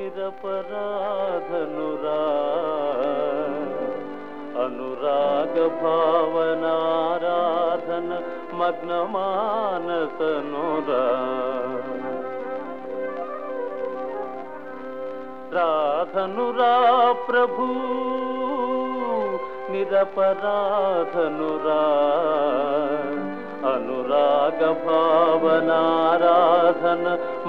నిరపరాధనురా అనురాగ భావనారాధన మగ్నమానసనురా రాధనురా ప్రభు నిరపరాధనురా అనురాగ భావనారాధన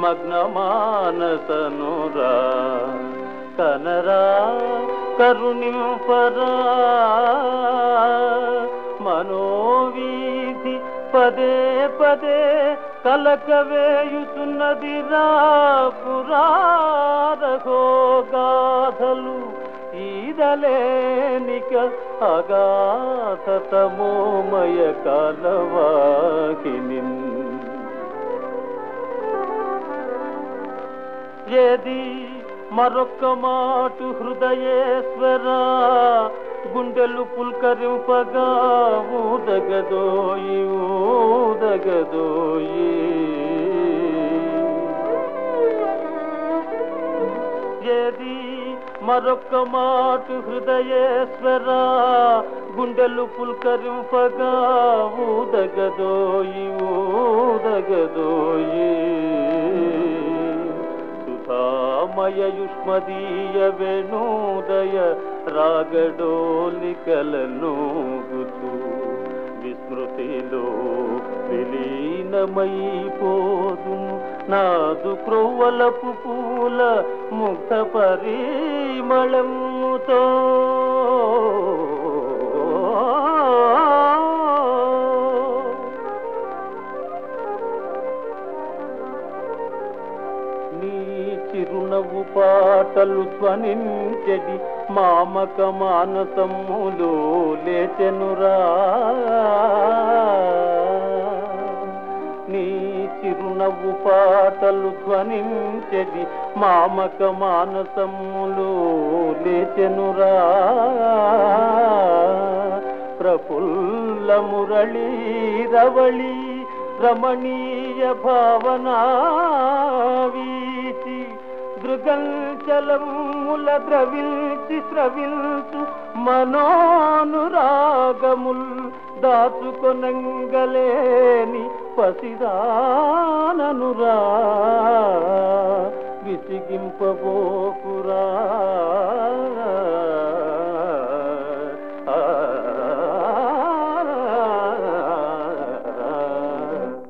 మగ్నమానసనురా కనరా కరుణింపరా మనోవీధి పదే పదే కలకవేయుతున్నదిరా పురారహో గాథలు ఈదలేనిక అగాధతమోమయ కాలవాకిని ఏది మరొక్క మాటు హృదయేశ్వర గుండెలు పుల్కరింపగా ఊదగదోయి ఊదగదోయి ఏది మరొక్క మాటు హృదయేశ్వర గుండెలు పుల్కరింపగా ఊదగదోయి ఊదగదోయి సుధామయ యుష్మదీయ వెణోదయ రాగడోలికలనూగుతూ విస్మృతిలో విలీనమైపోదును నాదు క్రొవ్వలపు పూల ముగ్ధ పరిమళముతో నీ చిరునవ్వు పాటలు ధ్వనించెడి మామక మానసములో లేచెనురా నీ చిరునవ్వు పాటలు ధ్వనించెడి మామక మానసములో లేచెనురా ప్రఫుల్ల మురళీ రవళి రమణీయ భావనా వీచి దృగంచలముల ద్రవిల్చి స్రవిల్చు మనోనురాగముల్ దాచుకొనంగలేని పసిదాననురా విసిగింపబోకురా